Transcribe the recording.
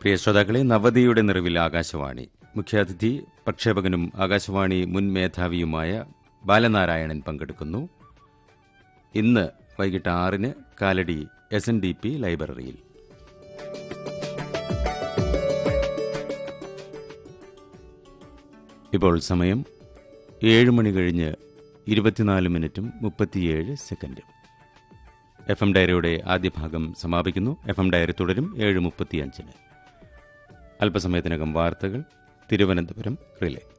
പ്രിയ ശ്രോതാക്കളെ നവതിയുടെ നിറവിൽ ആകാശവാണി മുഖ്യാതിഥി പ്രക്ഷേപകനും ആകാശവാണി മുൻ മേധാവിയുമായ ബാലനാരായണൻ പങ്കെടുക്കുന്നു ഇന്ന് വൈകിട്ട് ആറിന് Kalady S N D P ലൈബ്രറിയിൽ ഇപ്പോൾ സമയം ഏഴ് മണി കഴിഞ്ഞ് ഇരുപത്തിനാല് മിനിറ്റും മുപ്പത്തിയേഴ് സെക്കൻഡും എഫ് എം ഡയറിയുടെ ആദ്യ ഭാഗം സമാപിക്കുന്നു എഫ് എം ഡയറി തുടരും ഏഴ് മുപ്പത്തിയഞ്ചിന് അല്പസമയത്തിനകം വാർത്തകൾ തിരുവനന്തപുരം റിലേ